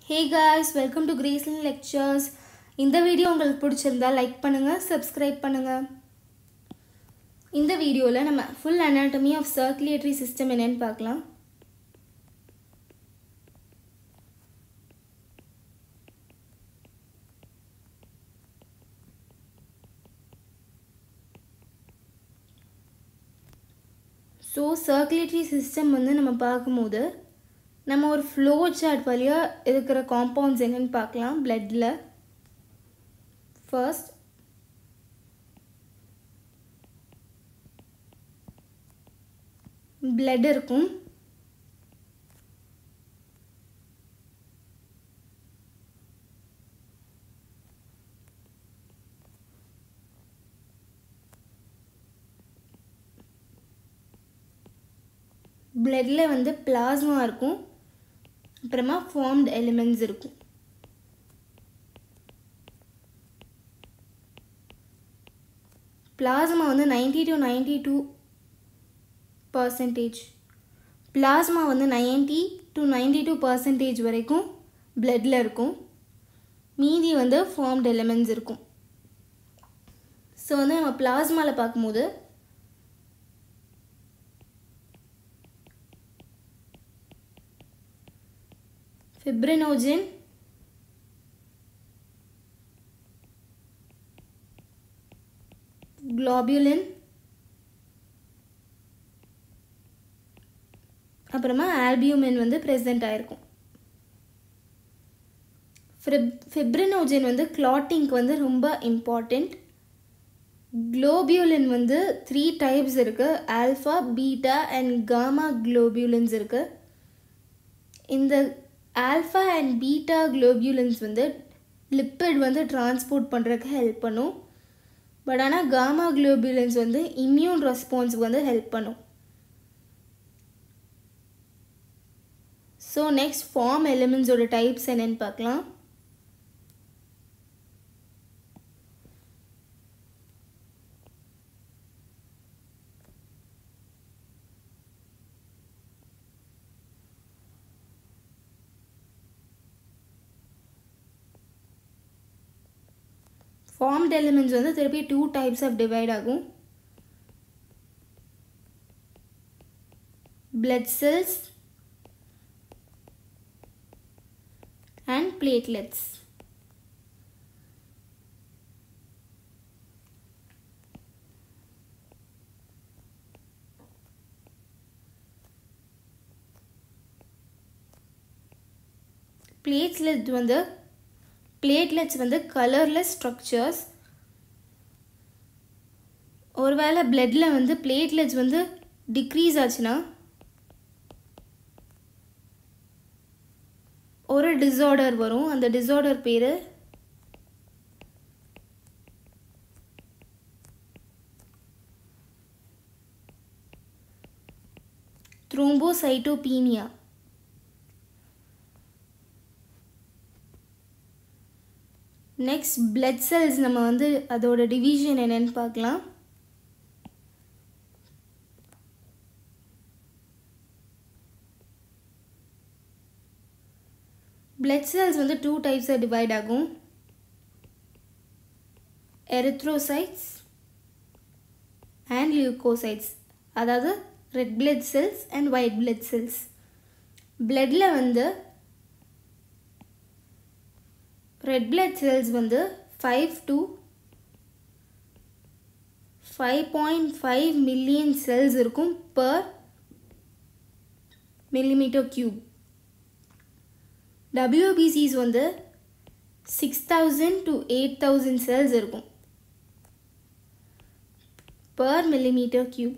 Hey guys welcome to Gracelin lectures இந்த video உங்களுக்கு பிடிச்சிருந்தா லைக் பண்ணுங்கள் சப்ஸ்கிரைப் பண்ணுங்கள் இந்த வீடியோவில் நம்ம full anatomy of circulatory system என்னன்னு பார்க்கலாம் ஸோ சர்க்குலேட்டரி சிஸ்டம் வந்து நம்ம பார்க்கும்போது நம்ம ஒரு ஃப்ளோ சார்ட் வழியாக இருக்கிற காம்பவுண்ட்ஸ் என்னன்னு பார்க்கலாம் பிளட்டில் ஃபர்ஸ்ட் பிளட் இருக்கும் பிளட்டில் வந்து பிளாஸ்மா இருக்கும் அப்புறமா ஃபார்ம்டு எலிமெண்ட்ஸ் இருக்கும் பிளாஸ்மா வந்து ninety to ninety two percentage plasma வந்து ninety to ninety two percentage வரைக்கும் பிளட்டில் இருக்கும் மீதி வந்து ஃபார்ம்டு எலிமெண்ட்ஸ் இருக்கும் ஸோ வந்து நம்ம பிளாஸ்மாவில் பார்க்கும்போது fibrinogen globulin அப்புறமா ஆல்பியூமின் வந்து ப்ரெசென்ட் ஆயிருக்கும் ஃபிப்ரினோஜன் வந்து கிளாட்டிங்க்கு வந்து ரொம்ப இம்பார்ட்டண்ட் குளோபியூலின் வந்து த்ரீ டைப்ஸ் இருக்குது alpha beta and gamma globulins இருக்குது இந்த ஆல்ஃபா அண்ட் பீட்டா குளோபியூலன்ஸ் வந்து லிப்பிட் வந்து டிரான்ஸ்போர்ட் பண்ணுறதுக்கு ஹெல்ப் பண்ணும் பட் ஆனால் காமா குளோபியூலன்ஸ் வந்து இம்யூன் ரெஸ்பான்ஸுக்கு வந்து ஹெல்ப் பண்ணும் ஸோ நெக்ஸ்ட் ஃபார்ம் எலிமெண்ட்ஸோட டைப்ஸ் என்னன்னு பார்க்கலாம் ஃபார்ம்ட் எலிமெண்ட்ஸ் வந்து திருப்பி டூ டைப்ஸ் ஆஃப் டிவைட் ஆகும் blood cells and platelets platelet வந்து பிளேட்லெட்ஸ் வந்து கலர்லெஸ் ஸ்ட்ரக்சர்ஸ் ஒருவேளை பிளட்டில் வந்து பிளேட்லெட்ஸ் வந்து டிக்ரீஸ் ஆச்சுன்னா ஒரு டிஸார்டர் வரும் அந்த டிஸார்டர் பேர் த்ரோம்போசைட்டோபீனியா நெக்ஸ்ட் பிளட் செல்ஸ் நம்ம வந்து அதோட டிவிஷன் என்னன்னு பார்க்கலாம் பிளட் செல்ஸ் வந்து டூ டைப்ஸாக டிவைட் ஆகும் எரித்ரோசைட்ஸ் அண்ட் லியூகோசைட்ஸ் அதாவது red blood cells and white blood cells பிளட்டில் வந்து ரெட் பிளட் செல்ஸ் வந்து five to five point five million cells இருக்கும் பர் மில்லிமீட்டர் கியூப் டபிள்யூபிசிஸ் வந்து six thousand to eight thousand cells இருக்கும் பர் மில்லிமீட்டர் கியூப்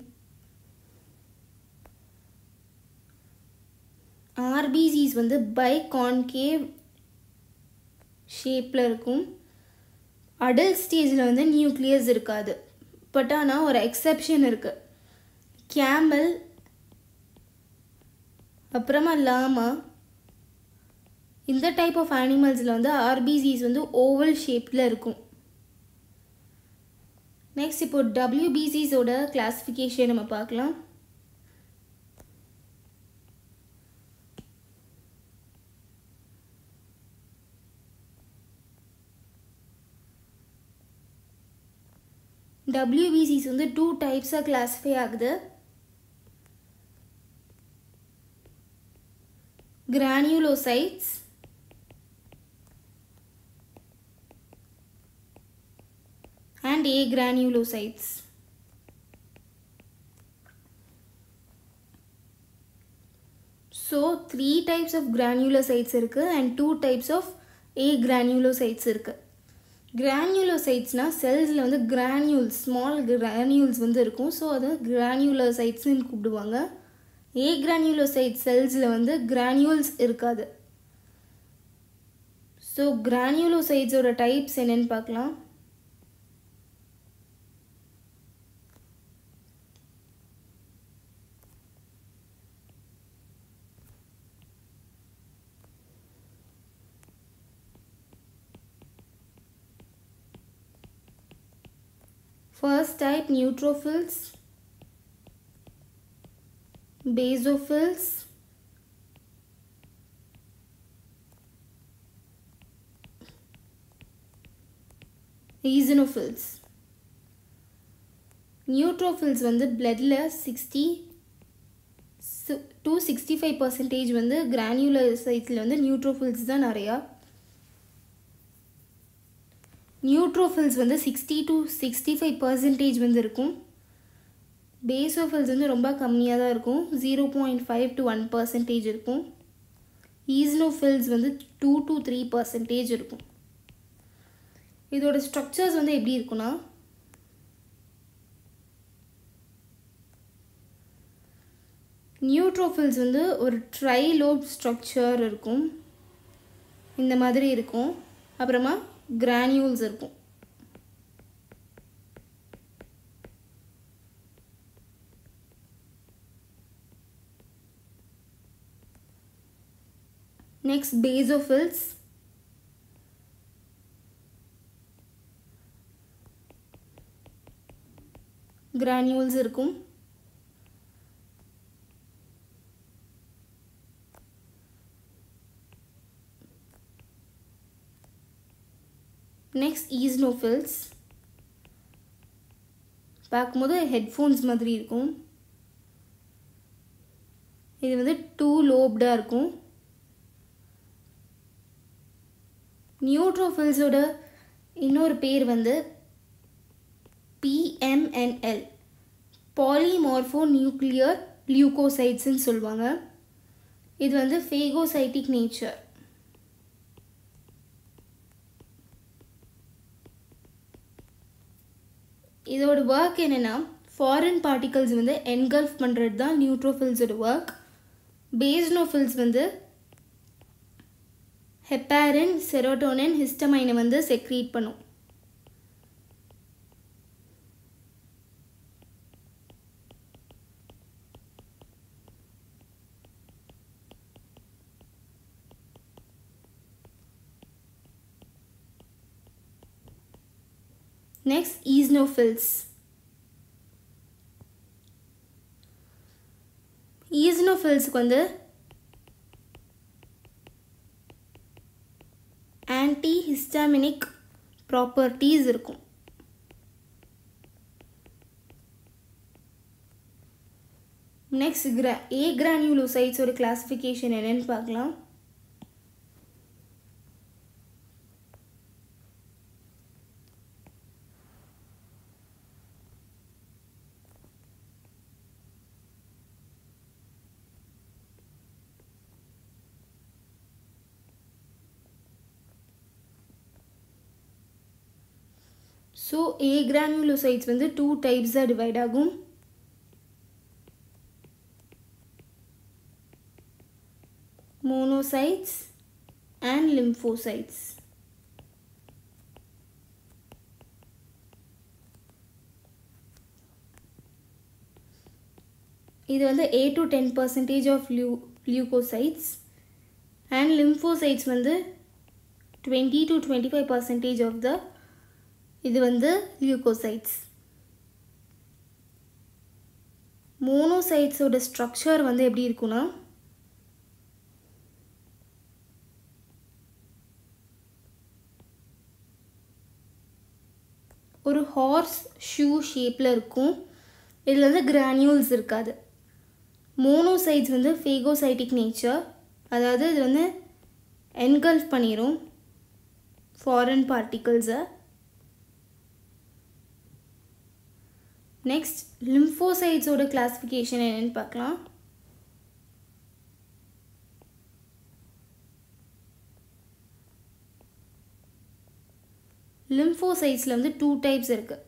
ஆர்பிசிஸ் வந்து biconcave ஷேப்பில் இருக்கும் அடல்ட் ஸ்டேஜில் வந்து நியூக்ளியஸ் இருக்காது பட் ஆனால் ஒரு எக்ஸப்ஷன் இருக்குது கேமல் அப்புறமா லாமா இந்த டைப் ஆஃப் அனிமல்ஸில் வந்து ஆர்பிசிஸ் வந்து ஓவல் ஷேப்பில் இருக்கும் நெக்ஸ்ட் இப்போ டபிள்யூபிசிஸோட கிளாஸிஃபிகேஷன் நம்ம பார்க்கலாம் டபிள்யூபிசிஸ் வந்து டூ டைப்ஸாக கிளாஸிஃபை ஆகுது கிரானியூலோசைட்ஸ் and agranulocytes. So, three types of granulocytes இருக்கு and two types of agranulocytes இருக்கு கிரானியூலோசைட்ஸ்னால் செல்ஸில் வந்து கிரானியூல்ஸ் ஸ்மால் கிரானியூல்ஸ் வந்து இருக்கும் ஸோ அது கிரானியூலோசைட்ஸ்னு கூப்பிடுவாங்க ஏ கிரானியூலோசைட் செல்ஸில் வந்து கிரானியூல்ஸ் இருக்காது ஸோ கிரானியூலோசைட்ஸோட டைப்ஸ் என்னென்னு பார்க்கலாம் First type neutrophils, basophils, eosinophils. Neutrophils வந்து பிளட்டில் sixty to sixty five percentage வந்து கிரானியூலர் சைட்ஸில் வந்து நியூட்ரோஃபில்ஸ் தான் நிறையா நியூட்ரோஃபில்ஸ் வந்து sixty to sixty five percentage வந்து இருக்கும் பேசோஃபில்ஸ் வந்து ரொம்ப கம்மியாக தான் இருக்கும் zero point five to one percentage இருக்கும் ஈஸ்னோஃபில்ஸ் வந்து டூ டு த்ரீ பர்சன்டேஜ் இருக்கும் இதோட ஸ்ட்ரக்சர்ஸ் வந்து எப்படி இருக்குன்னா நியூட்ரோஃபில்ஸ் வந்து ஒரு ட்ரைலோப் ஸ்ட்ரக்சர் இருக்கும் இந்த மாதிரி இருக்கும் அப்புறமா கிரானியூல்ஸ் இருக்கும் நெக்ஸ்ட் பேசோஃபில்ஸ் கிரானியூல்ஸ் இருக்கும் நெக்ஸ்ட் ஈஸ்னோஃபில்ஸ் பார்க்கும்போது ஹெட்ஃபோன்ஸ் மாதிரி இருக்கும் இது வந்து டூ லோப்டாக இருக்கும் நியூட்ரோஃபில்ஸோட இன்னொரு பேர் வந்து பிஎம்என்எல் பாலிமார்ஃபோ நியூக்ளியர் லியூகோசைட்ஸ்ன்னு சொல்லுவாங்க இது வந்து ஃபேகோசைட்டிக் நேச்சர் இதோட ஒர்க் என்னென்னா ஃபாரின் பார்ட்டிகல்ஸ் வந்து என்கல்ஃப் பண்ணுறது தான் நியூட்ரோஃபில்ஸோட ஒர்க் பேஸ்னோஃபில்ஸ் வந்து ஹெப்பாரின் செரோட்டோனின் ஹிஸ்டமைனை வந்து செக்ரீட் பண்ணும் நெக்ஸ்ட் ஈஸ்னோஃபில்ஸ் ஈஸ்னோஃபில்ஸுக்கு வந்து ஆன்டி ஹிஸ்டாமினிக் ப்ராப்பர்ட்டிஸ் இருக்கும் நெக்ஸ்ட் கிரா ஏ கிரானியூலோசைட்ஸோட கிளாஸிஃபிகேஷன் என்னன்னு பார்க்கலாம் ஸோ ஏ கிரானுலோசைட்ஸ் வந்து டூ டைப்ஸாக டிவைட் ஆகும் மோனோசைட்ஸ் அண்ட் லிம்ஃபோசைட்ஸ் இது வந்து eight to ten percentage of லியூ லியூகோசைட்ஸ் அண்ட் லிம்ஃபோசைட்ஸ் வந்து twenty to twenty five percentage of the இது வந்து லியூகோசைட்ஸ் மோனோசைட்ஸோட ஸ்ட்ரக்சர் வந்து எப்படி இருக்குன்னா ஒரு ஹார்ஸ் ஷூ ஷேப்பில் இருக்கும் இதில் வந்து கிரானியூல்ஸ் இருக்காது மோனோசைட்ஸ் வந்து ஃபேகோசைட்டிக் நேச்சர் அதாவது இது வந்து என்கல்ஃப் பண்ணிடும் ஃபாரின் பார்ட்டிகல்ஸை நெக்ஸ்ட் லிம்ஃபோசைட்ஸோட கிளாஸிஃபிகேஷன் என்னென்னு பார்க்கலாம் லிம்ஃபோசைட்ஸில் வந்து டூ டைப்ஸ் இருக்குது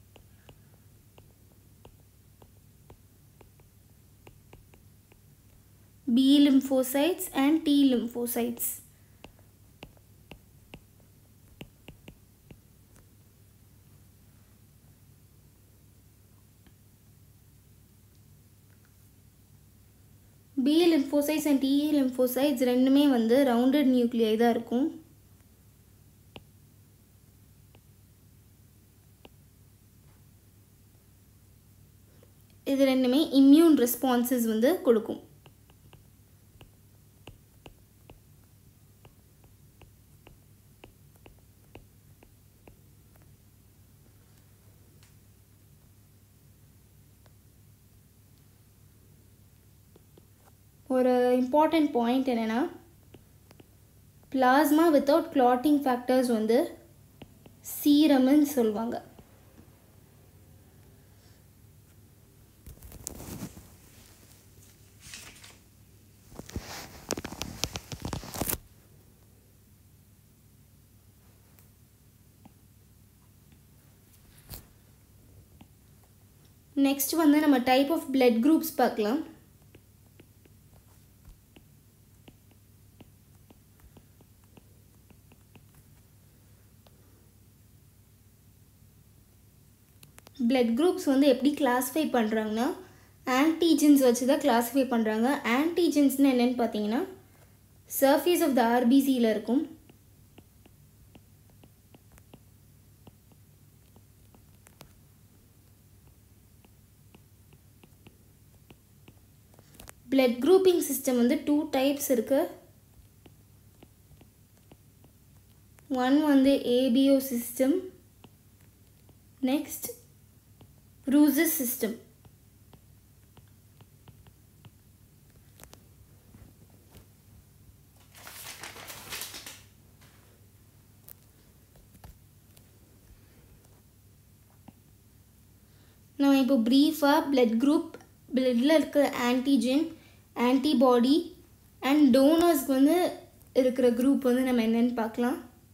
B lymphocytes and T lymphocytes. B lymphocytes and T lymphocytes ரெண்டுமே வந்து ரவுண்டட் நியூக்ளியை தான் இருக்கும் இது ரெண்டுமே இம்யூன் ரெஸ்பான்சஸ் வந்து கொடுக்கும் ஒரு இம்பார்ட்டண்ட் பாயிண்ட் என்னென்னா பிளாஸ்மா வித்தவுட் கிளாட்டிங் ஃபேக்டர்ஸ் வந்து சீரம்னு சொல்லுவாங்க நெக்ஸ்ட் வந்து நம்ம டைப் ஆஃப் பிளட் குரூப்ஸ் பார்க்கலாம் பிளட் குரூப்ஸ் வந்து எப்படி கிளாஸிஃபை பண்ணுறாங்கன்னா ஆன்டிஜென்ஸ் வச்சு தான் கிளாஸிஃபை பண்ணுறாங்க ஆன்டிஜென்ஸ்னு என்னென்னு பார்த்தீங்கன்னா சர்ஃபேஸ் ஆஃப் த ஆர்பிசியில் இருக்கும் பிளட் குரூப்பிங் சிஸ்டம் வந்து டூ டைப்ஸ் இருக்குது ஒன் வந்து ABO system next Rhesus system நம்ம இப்போ ப்ரீஃபாக பிளட் குரூப் பிளட்டில் இருக்கிற ஆன்டிஜென் ஆன்டிபாடி அண்ட் டோனர்ஸ்க்கு வந்து இருக்கிற குரூப் வந்து நம்ம என்னென்னு பார்க்கலாம்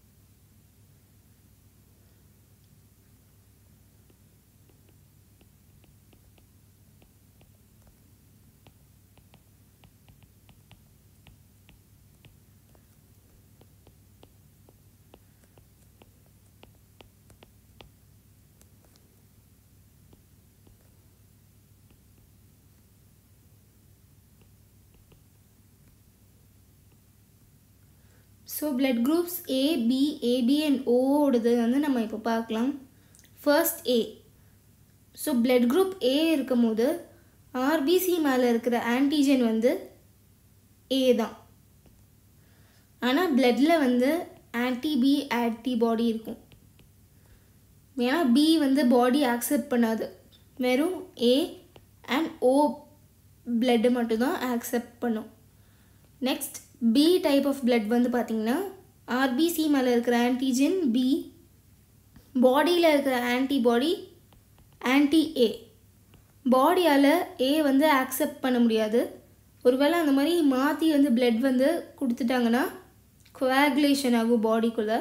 so blood groups A B AB and ஓவோடது வந்து நம்ம இப்போ பார்க்கலாம் first A so blood group A இருக்கும் போது ஆர்பிசி மேலே இருக்கிற ஆன்டிஜன் வந்து ஏ தான் ஆனால் பிளட்டில் வந்து ஆன்டி பி ஆன்டிபாடி இருக்கும் ஏன்னா பி வந்து பாடி ஆக்செப்ட் பண்ணாது வெறும் ஏ அண்ட் ஓ பிளட்டு மட்டும்தான் ஆக்செப்ட் பண்ணும் next B type of blood வந்து பார்த்திங்கன்னா ஆர்பிசி மேலே இருக்கிற ஆன்டிஜன் பி பாடியில் இருக்கிற ஆன்டிபாடி ஆன்டி ஏ பாடியால் ஏ வந்து ஆக்செப்ட் பண்ண முடியாது ஒருவேளை அந்த மாதிரி மாற்றி வந்து பிளட் வந்து கொடுத்துட்டாங்கன்னா குவாகுலேஷன் ஆகும் பாடிக்குள்ளே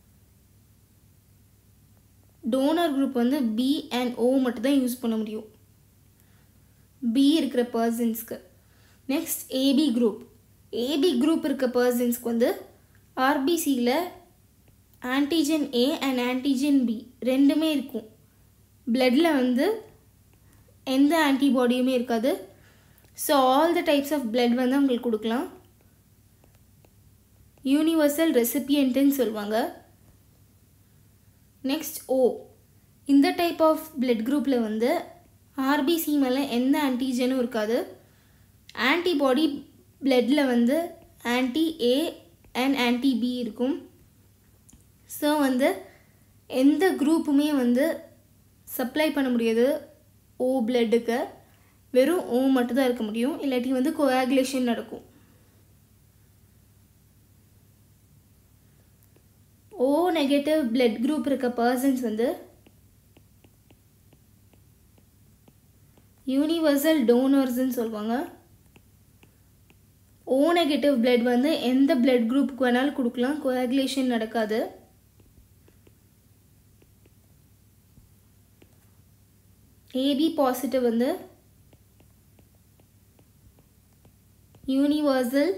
டோனர் குரூப் வந்து பி அண்ட் ஓ மட்டும் தான் யூஸ் பண்ண முடியும் பி இருக்கிற பர்சன்ஸ்க்கு next AB group AB group இருக்க பர்சன்ஸ்க்கு வந்து ஆர்பிசியில் antigen A and antigen B ரெண்டுமே இருக்கும் பிளட்டில் வந்து எந்த ஆன்டிபாடியுமே இருக்காது so all the types of blood வந்து அவங்களுக்கு கொடுக்கலாம் யூனிவர்சல் ரெசிபியன்ட்டுன்னு சொல்லுவாங்க நெக்ஸ்ட் ஓ இந்த டைப் ஆஃப் பிளட் குரூப்பில் வந்து ஆர்பிசி மேலே எந்த ஆன்டிஜனும் இருக்காது ஆன்டிபாடி பிளட்டில் வந்து anti A and anti B இருக்கும் ஸோ வந்து எந்த குரூப்புமே வந்து சப்ளை பண்ண முடியாது ஓ பிளட்டுக்கு வெறும் ஓ மட்டும்தான் இருக்க முடியும் இல்லாட்டி வந்து கோஆகுலேஷன் நடக்கும் ஓ நெகட்டிவ் பிளட் குரூப் இருக்க பர்சன்ஸ் வந்து யூனிவர்சல் டோனர்ஸ்ன்னு சொல்லுவாங்க ஓ நெகட்டிவ் பிளட் வந்து எந்த பிளட் குரூப்புக்கு வேணாலும் கொடுக்கலாம் கோஆகுலேஷன் நடக்காது ஏபி பாசிட்டிவ் வந்து யூனிவர்சல்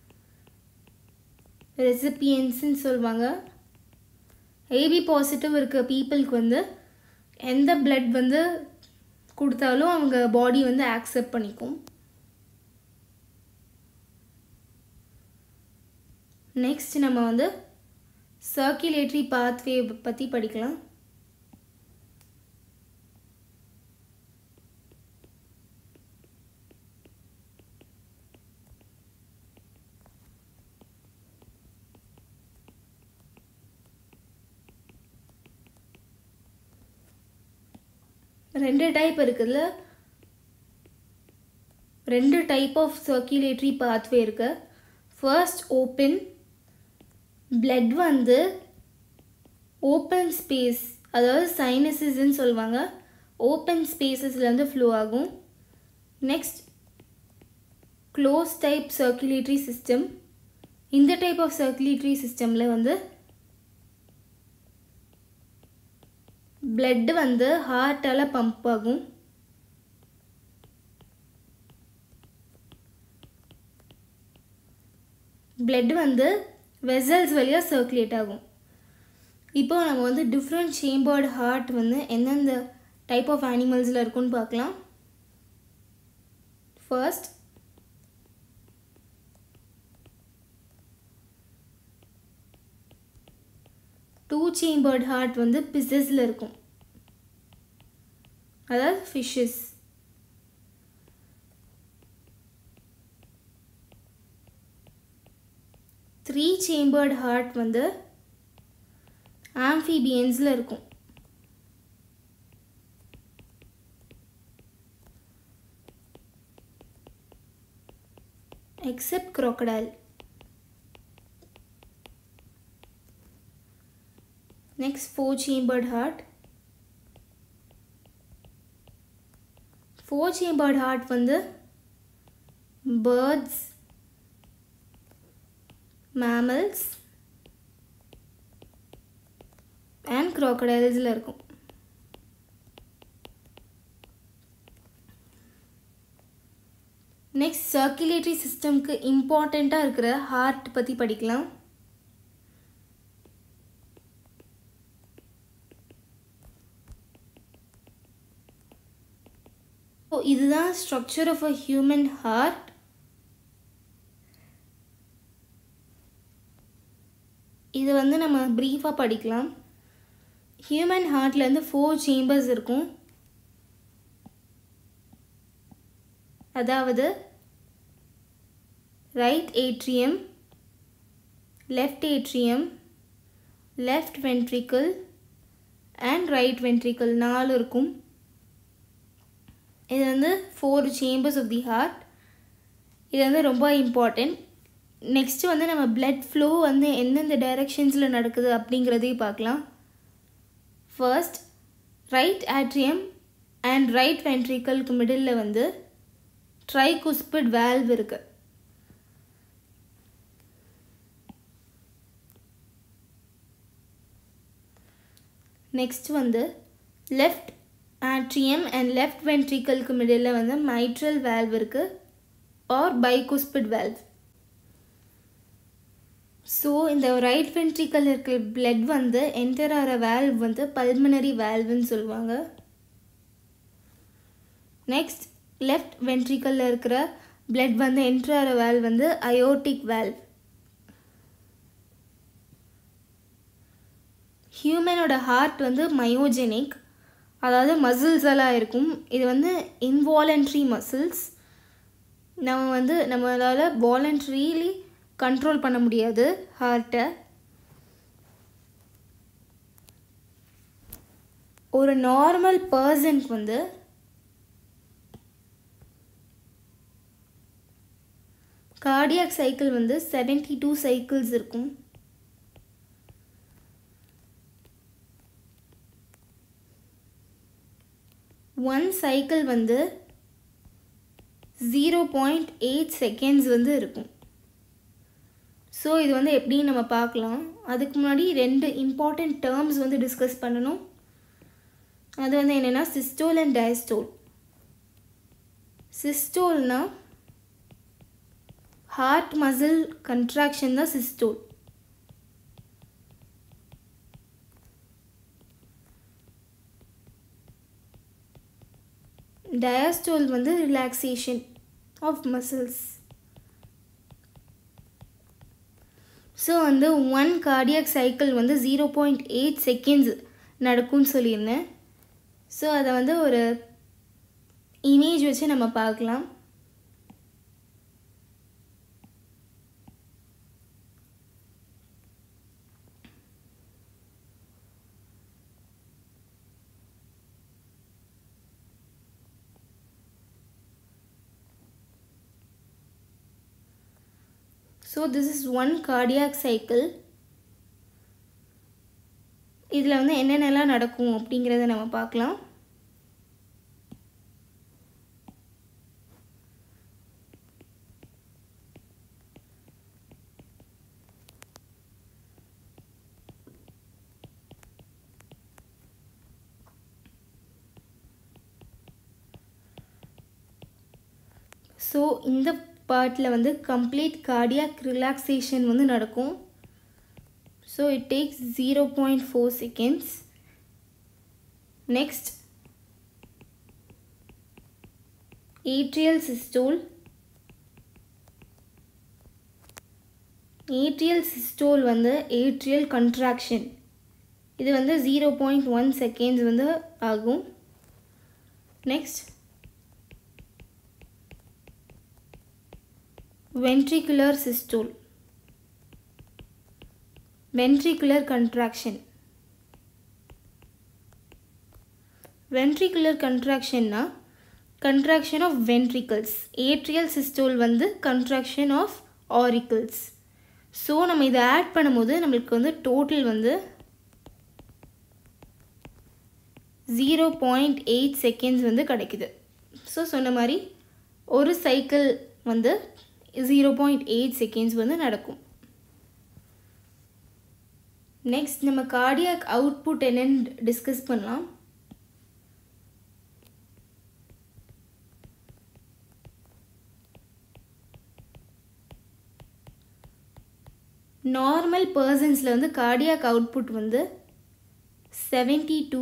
ரெசிபியன்ஸ்ன்னு சொல்லுவாங்க ஏபி பாசிட்டிவ் இருக்க பீப்புளுக்கு வந்து எந்த பிளட் வந்து கொடுத்தாலும் அவங்க பாடி வந்து ஆக்செப்ட் பண்ணிக்கும் நெக்ஸ்ட் நம்ம வந்து சர்க்குலேட்டரி பாத்வே பற்றி படிக்கலாம் ரெண்டு டைப் இருக்குதுல ரெண்டு டைப் ஆஃப் சர்க்குலேட்டரி பாத்வே இருக்கு ஃபர்ஸ்ட் ஓப்பன் பிளட் வந்து ஓப்பன் ஸ்பேஸ் அதாவது சைனசஸ்ன்னு சொல்லுவாங்க ஓப்பன் ஸ்பேசஸ்லேருந்து ஃப்ளோ ஆகும் next close type circulatory system இந்த டைப் ஆஃப் சர்க்குலேட்டரி சிஸ்டமில் வந்து பிளட் வந்து ஹார்ட்டால் பம்ப் ஆகும் பிளட் வந்து வெசல்ஸ் வழியாக சர்க்குலேட் ஆகும் இப்போ நம்ம வந்து டிஃப்ரெண்ட் சேம்பர்டு ஹார்ட் வந்து எந்தெந்த டைப் ஆஃப் அனிமல்ஸில் இருக்குன்னு பார்க்கலாம் ஃபர்ஸ்ட் டூ சேம்பர்ட் ஹார்ட் வந்து பிசஸில் இருக்கும் அதாவது ஃபிஷ்ஷஸ் த்ரீ சேம்பர்ட் ஹார்ட் வந்து ஆம்ஃபிபியன்ஸில் இருக்கும் except crocodile Next, four chambered heart. Four chambered heart வந்து birds, mammals and crocodilesல இருக்கும் நெக்ஸ்ட் சர்க்குலேட்டரி சிஸ்டம்க்கு இம்பார்ட்டண்ட்டாக இருக்கிற ஹார்ட் பற்றி படிக்கலாம் ஸோ இதுதான் structure of a human heart இது வந்து நம்ம ப்ரீஃபாக படிக்கலாம் ஹியூமன் ஹார்ட்டில் வந்து ஃபோர் சேம்பர்ஸ் இருக்கும் அதாவது right atrium left atrium left ventricle and right ventricle நாலு இருக்கும் இது வந்து four chambers of the heart இது வந்து ரொம்ப இம்பார்ட்டண்ட் நெக்ஸ்ட்டு வந்து நம்ம பிளட் ஃப்ளோ வந்து எந்தெந்த டைரக்ஷன்ஸில் நடக்குது அப்படிங்கிறதையும் பார்க்கலாம் first right atrium and right வென்ட்ரிக்கலுக்கு மிடில் வந்து ட்ரைகுஸ்பிட் வேல்வ் இருக்கு நெக்ஸ்ட் வந்து லெஃப்ட் ஆட்ரியம் அண்ட் லெஃப்ட் வென்ட்ரிக்கலுக்கு மிடில் வந்து மைட்ரல் வேல்வ் இருக்குது ஆர் பைகுஸ்பிட் வேல்வ் ஸோ இந்த ரைட் வென்ட்ரிக்கல் இருக்கிற பிளட் வந்து என்டர் ஆகிற வேல்வ் வந்து பல்மனரி வேல்வ்னு சொல்லுவாங்க நெக்ஸ்ட் லெஃப்ட் வென்ட்ரிக்கலில் இருக்கிற பிளட் வந்து என்டர் ஆகிற வேல்வ் வந்து அயோட்டிக் வேல்வ் ஹியூமனோட ஹார்ட் வந்து மயோஜெனிக் அதாவது மசில்ஸ் எல்லாம் இருக்கும் இது வந்து இன்வாலண்ட்ரி மசில்ஸ் நம்ம வந்து நம்மளால் வாலண்ட்ரிலி கண்ட்ரோல் பண்ண முடியாது ஹார்ட்டை ஒரு நார்மல் பர்சனுக்கு வந்து கார்டியாக் சைக்கிள் வந்து செவன்டி டூ சைக்கிள்ஸ் இருக்கும் ஒன் சைக்கிள் வந்து ஜீரோ பாயிண்ட் எயிட் செகண்ட்ஸ் வந்து இருக்கும் ஸோ இது வந்து எப்படின்னு நம்ம பார்க்கலாம் அதுக்கு முன்னாடி ரெண்டு இம்பார்ட்டண்ட் டேர்ம்ஸ் வந்து டிஸ்கஸ் பண்ணணும் அது வந்து என்னென்னா சிஸ்டோல் அண்ட் டயஸ்டோல் சிஸ்டோல்னா ஹார்ட் மசில் கன்ட்ராக்ஷன் தான் சிஸ்டோல் டயாஸ்டோல் வந்து ரிலாக்ஸேஷன் ஆஃப் மசில்ஸ் ஸோ வந்து ஒன் கார்டியாக் சைக்கிள் வந்து ஜீரோ பாயிண்ட் எயிட் செகண்ட்ஸ் நடக்கும்னு சொல்லியிருந்தேன் ஸோ அதை வந்து ஒரு இமேஜ் வச்சு நம்ம பார்க்கலாம் so this is one cardiac cycle இதில் வந்து என்னென்னலாம் நடக்கும் அப்படிங்கிறத நம்ம பார்க்கலாம் ஸோ இந்த பார்ட்டில் வந்து கம்ப்ளீட் கார்டியாக் ரிலாக்ஸேஷன் வந்து நடக்கும் so it takes zero point four seconds next atrial systole atrial systole வந்து ஏட்ரியல் கன்ட்ராக்ஷன் இது வந்து ஜீரோ பாயிண்ட் ஒன் செகண்ட்ஸ் வந்து ஆகும் next ventricular systole ventricular contraction ventricular contraction னா contraction of ventricles atrial systole வந்து contraction of auricles so நம்ம இதை add பண்ணும்போது நம்மளுக்கு வந்து டோட்டல் வந்து ஜீரோ பாயிண்ட் எயிட் செகண்ட்ஸ் வந்து கிடைக்குது ஸோ சொன்ன மாதிரி ஒரு சைக்கிள் வந்து ஜீரோ பாயிண்ட் எயிட் செகண்ட்ஸ் வந்து நடக்கும் நெக்ஸ்ட் நம்ம கார்டியாக் அவுட்புட் என்னன்னு டிஸ்கஸ் பண்ணலாம் நார்மல் பர்சன்ஸில் வந்து கார்டியாக் அவுட்புட் வந்து செவன்டி டூ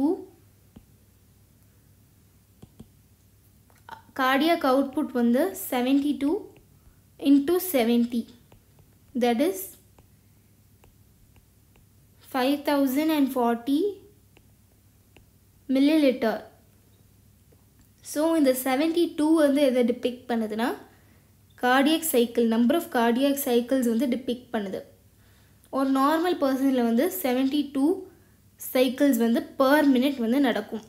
கார்டியாக் அவுட்புட் வந்து seventy two into 70 that is 5040 milliliter so இந்த செவன்டி டூ வந்து எதை டிபிக் பண்ணுதுன்னா cardiac cycle number of cardiac cycles வந்து டிபிக் பண்ணுது ஒரு நார்மல் பர்சனில் வந்து செவன்டி டூ சைக்கிள்ஸ் வந்து பர் மினிட் வந்து நடக்கும்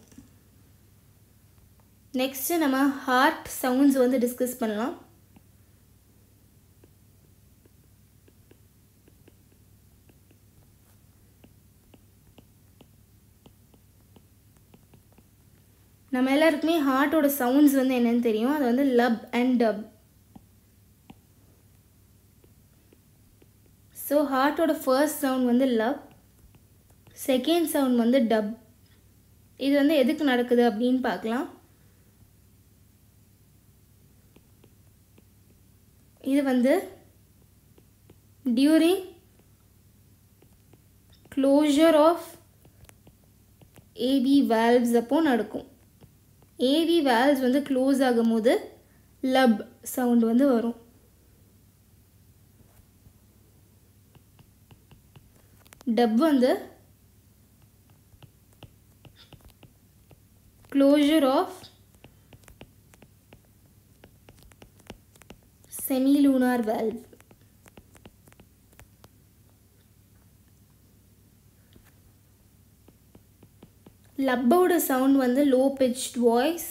நெக்ஸ்ட்டு நம்ம ஹார்ட் சவுண்ட்ஸ் வந்து டிஸ்கஸ் பண்ணலாம் நம்ம எல்லாருக்குமே ஹார்ட்டோட சவுண்ட்ஸ் வந்து என்னன்னு தெரியும் அது வந்து லப் அண்ட் டப் ஸோ ஹார்ட்டோட ஃபர்ஸ்ட் சவுண்ட் வந்து லப் செகண்ட் சவுண்ட் வந்து டப் இது வந்து எதுக்கு நடக்குது அப்படின்னு பார்க்கலாம் இது வந்து during closure of AV valves அப்போ நடக்கும் ஏவி வேல்வ்ஸ் வந்து க்ளோஸ் ஆகும்போது லப் சவுண்ட் வந்து வரும் டப் வந்து க்ளோஷர் ஆஃப் செமிலூனார் வேல்வ் லப்போட சவுண்ட் வந்து லோ பிச்ட் வாய்ஸ்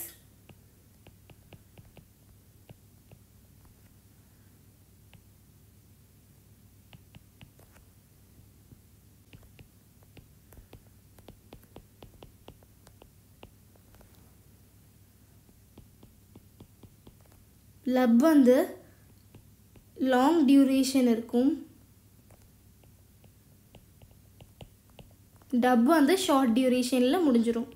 லப் வந்து லாங் டியூரேஷன் இருக்கும் டப் வந்து ஷார்ட் டியூரேஷனில் முடிஞ்சிடும்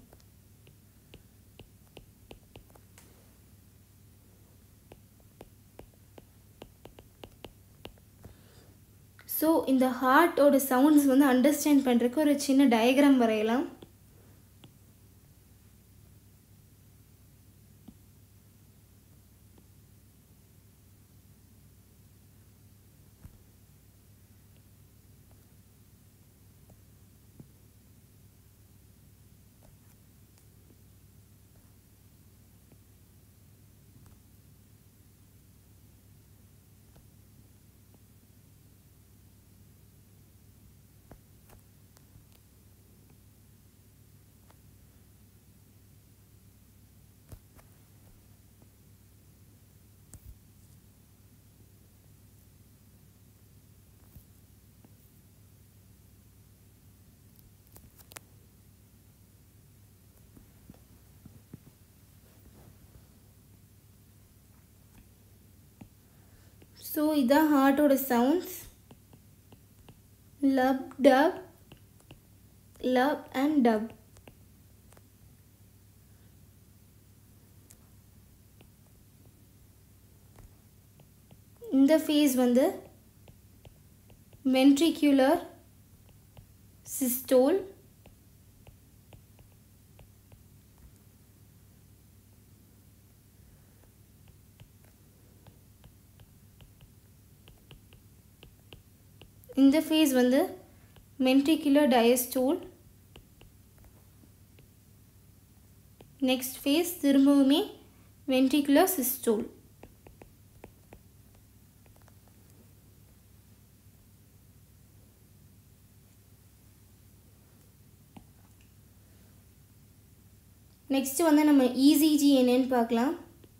ஸோ இந்த ஹார்ட்டோட சவுண்ட்ஸ் வந்து அண்டர்ஸ்டாண்ட் பண்ணுறதுக்கு ஒரு சின்ன டயக்ராம் வரையலாம் ஸோ இதான் ஹார்ட்டோட sounds lub dub lub and dub இந்த ஃபேஸ் வந்து வென்ட்ரிகுலர் சிஸ்டோல் இந்த ஃபேஸ் வந்து மென்ட்ரிகுலர் டயஸ்டோல் நெக்ஸ்ட் ஃபேஸ் திரும்பவுமே வென்ட்ரிகுலர் சிஸ்டோல் நெக்ஸ்ட் வந்து நம்ம இசிஜி என்னன்னு பார்க்கலாம்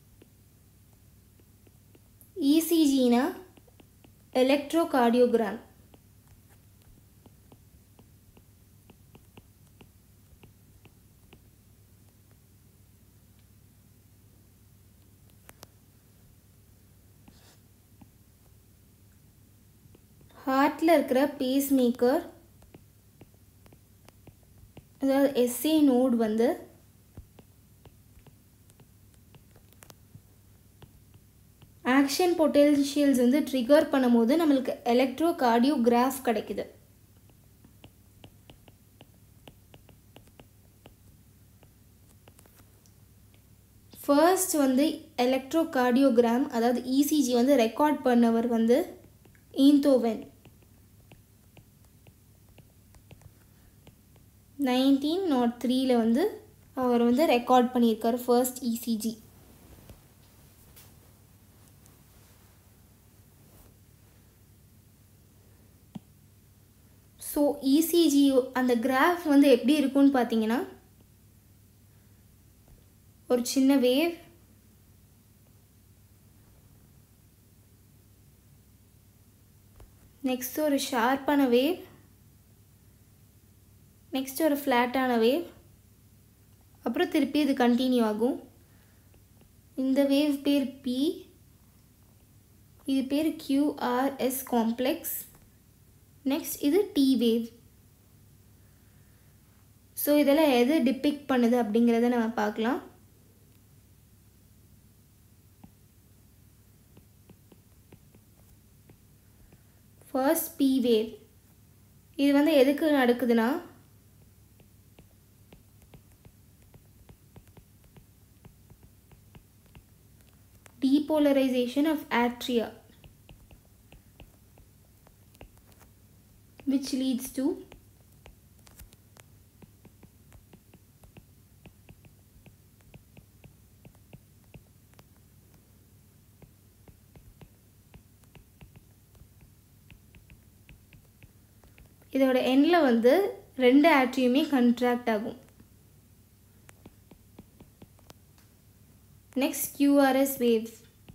இசிஜினா எலக்ட்ரோகார்டியோகிராம் ஹார்ட்டில் இருக்கிற பேஸ் மேக்கர் அதாவது எஸ்ஏ நோட் வந்து ஆக்ஷன் பொட்டென்ஷியல்ஸ் வந்து ட்ரிகர் பண்ணும்போது நம்மளுக்கு எலக்ட்ரோ கார்டியோகிராஃப் கிடைக்குது ஃபர்ஸ்ட் வந்து எலக்ட்ரோ கார்டியோகிராம் அதாவது இசிஜி வந்து ரெக்கார்ட் பண்ணவர் வந்து ஈந்தோவென் நைன்டீன் நாட் த்ரீல வந்து அவர் வந்து ரெக்கார்ட் பண்ணியிருக்காரு ஃபர்ஸ்ட் இசிஜி ஸோ இசிஜி அந்த கிராஃப் வந்து எப்படி இருக்கும்னு பார்த்தீங்கன்னா ஒரு சின்ன வேவ் நெக்ஸ்ட் ஒரு ஷார்ப்பான வேவ் நெக்ஸ்ட் ஒரு ஃப்ளாட்டான வேவ் அப்புறம் திருப்பி இது கண்டினியூ ஆகும் இந்த வேவ் பேர் பி இது பேர் கியூஆர்எஸ் காம்ப்ளெக்ஸ் நெக்ஸ்ட் இது டி வேவ் ஸோ இதெல்லாம் எது டிபிக் பண்ணுது அப்படிங்கிறத நம்ம பார்க்கலாம் ஃபர்ஸ்ட் பி வேவ் இது வந்து எதுக்கு நடக்குதுன்னா depolarization of atria which leads to இதோட எண்டில் வந்து ரெண்டு ஆட்ரியுமே கண்ட்ராக்ட் ஆகும் நெக்ஸ்ட் QRS வேவ்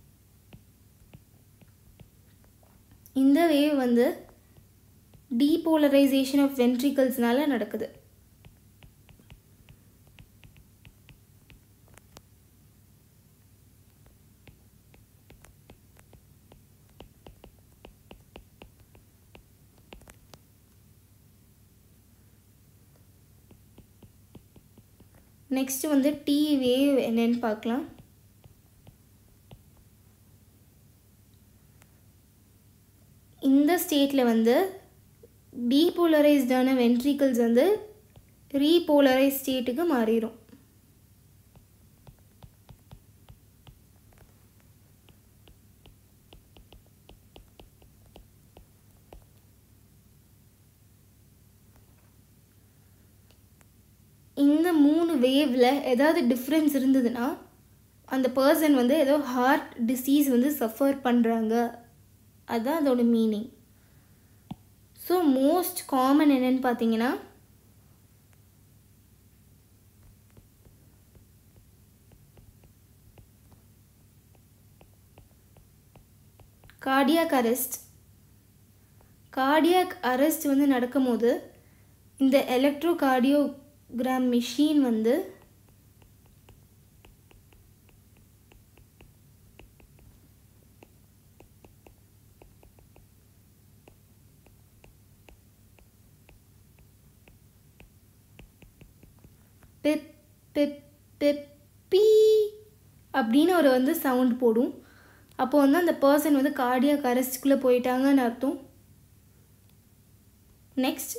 இந்த வேவ் வந்து டீபோலரைசேஷன் ஆஃப் வென்ட்ரிகல்ஸ்னால நடக்குது நெக்ஸ்ட் வந்து டி வேவ் என்னன்னு பார்க்கலாம் இந்த ஸ்டேட்டில் வந்து டீபோலரைஸ்டான வென்ட்ரிகல்ஸ் வந்து ரீபோலரைஸ் ஸ்டேட்டுக்கு மாறிடும் இந்த மூணு வேவில் ஏதாவது டிஃப்ரென்ஸ் இருந்ததுன்னா அந்த பர்சன் வந்து ஏதோ ஹார்ட் டிசீஸ் வந்து சஃபர் பண்ணுறாங்க அதுதான் அதோட மீனிங் ஸோ மோஸ்ட் காமன் என்னன்னு பார்த்தீங்கன்னா கார்டியாக் அரெஸ்ட் கார்டியாக் அரெஸ்ட் வந்து நடக்கும்போது இந்த எலக்ட்ரோ கார்டியோகிராம் மிஷின் வந்து பெப் பெப் பெப்பி அப்படின்னு ஒரு வந்து சவுண்ட் போடும் அப்போ வந்து அந்த பர்சன் வந்து கார்டியாக் அரெஸ்ட்குள்ளே போயிட்டாங்கன்னு அர்த்தம் நெக்ஸ்ட்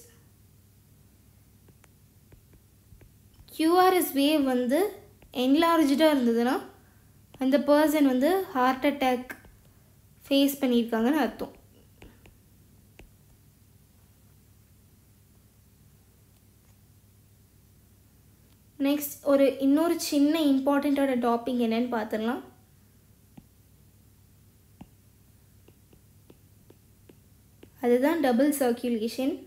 QRS வேவ் வந்து என்லார்ஜாக இருந்ததுன்னா அந்த பர்சன் வந்து ஹார்ட் அட்டாக் ஃபேஸ் பண்ணியிருக்காங்கன்னு அர்த்தம் நெக்ஸ்ட் ஒரு இன்னொரு சின்ன இம்பார்ட்டண்ட்டான டாபிக் என்னன்னு பார்த்துடலாம் அதுதான் டபுள் சர்க்குலேஷன்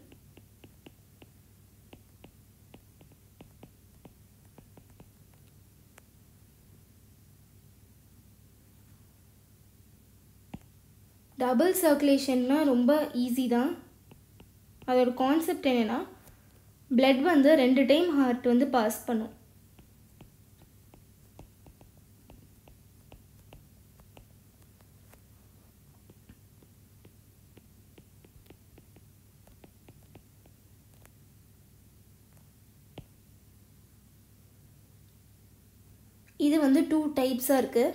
டபுள் சர்க்குலேஷன்னா ரொம்ப ஈஸி தான் அதோட கான்செப்ட் என்னென்னா பிளட் வந்து ரெண்டு டைம் ஹார்ட் வந்து பாஸ் பண்ணும் இது வந்து டூ டைப்ஸாக இருக்குது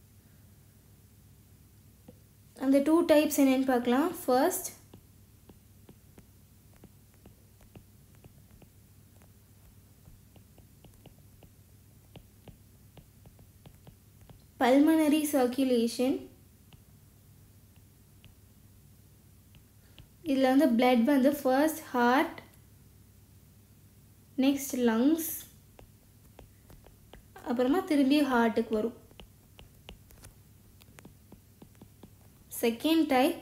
அந்த டூ டைப்ஸ் என்னென்னு பார்க்கலாம் ஃபர்ஸ்ட் pulmonary circulation இதில் வந்து blood வந்து first heart next lungs அப்புறமா திரும்பி ஹார்ட்டுக்கு வரும் செகண்ட் டைப்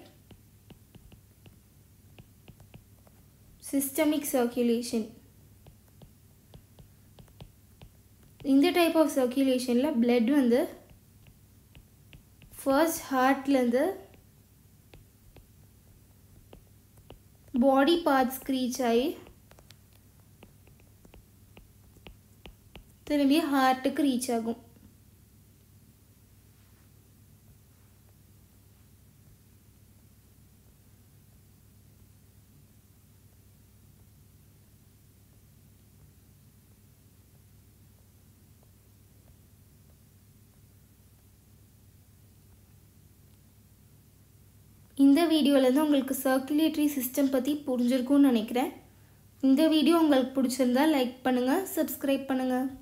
சிஸ்டமிக் சர்க்குலேஷன் இந்த டைப் ஆஃப் சர்க்குலேஷனில் blood வந்து ஃபர்ஸ்ட் ஹார்ட்லேருந்து பாடி பார்ட்ஸ் ரீச் ஆகி திரும்பி ஹார்ட்டுக்கு ரீச் ஆகும் இந்த வீடியோவிலேருந்து உங்களுக்கு சர்க்குலேட்டரி சிஸ்டம் பற்றி புரிஞ்சிருக்கும்னு நினைக்கிறேன் இந்த வீடியோ உங்களுக்கு பிடிச்சிருந்தா லைக் பண்ணுங்கள் சப்ஸ்கிரைப் பண்ணுங்கள்